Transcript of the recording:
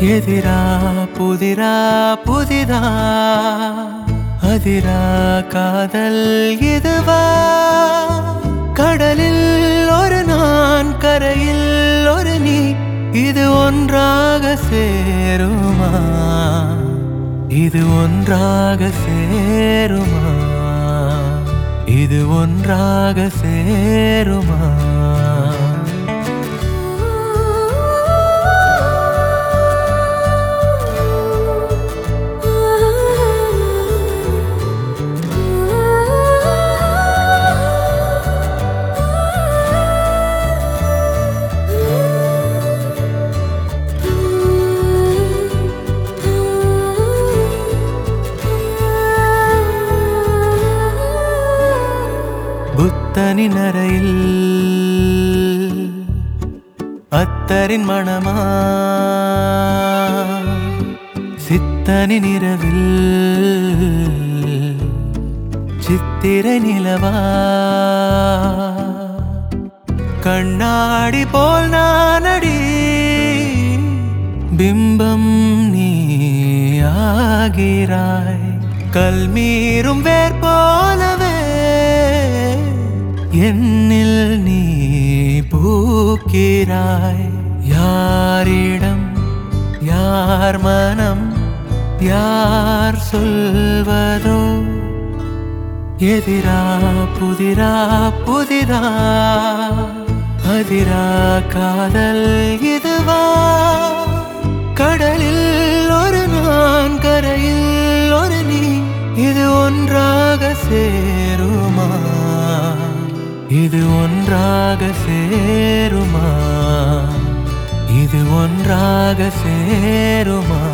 எதிரா புதிரா புதிதா அதிரா காதல் இதுவா கடலில் ஒரு நான் கரையில் ஒரு நீ இது ஒன்றாக சேருமா இது ஒன்றாக சேருமா இது ஒன்றாக சேருமா புத்தனின் அறையில் அத்தரின் மணமா சித்தனின் இரவில் சித்திரை நிலவா கண்ணாடி போல் நானடி பிம்பம் நீ ஆகிறாய் கல்மீறும் வேர் போலவே என்னில் நீ பூக்கிறாய் யாரிடம் யார் மனம் யார் சொல்வதோ எதிரா புதிரா புதிதா அதிரா காதல் இதுவா கடலில் ஒரு நான் கரையில் ஒரு நீ இது ஒன்றாக சேருமா இது ஒன்றாக சேருமா இது ஒன்றாக சேருமா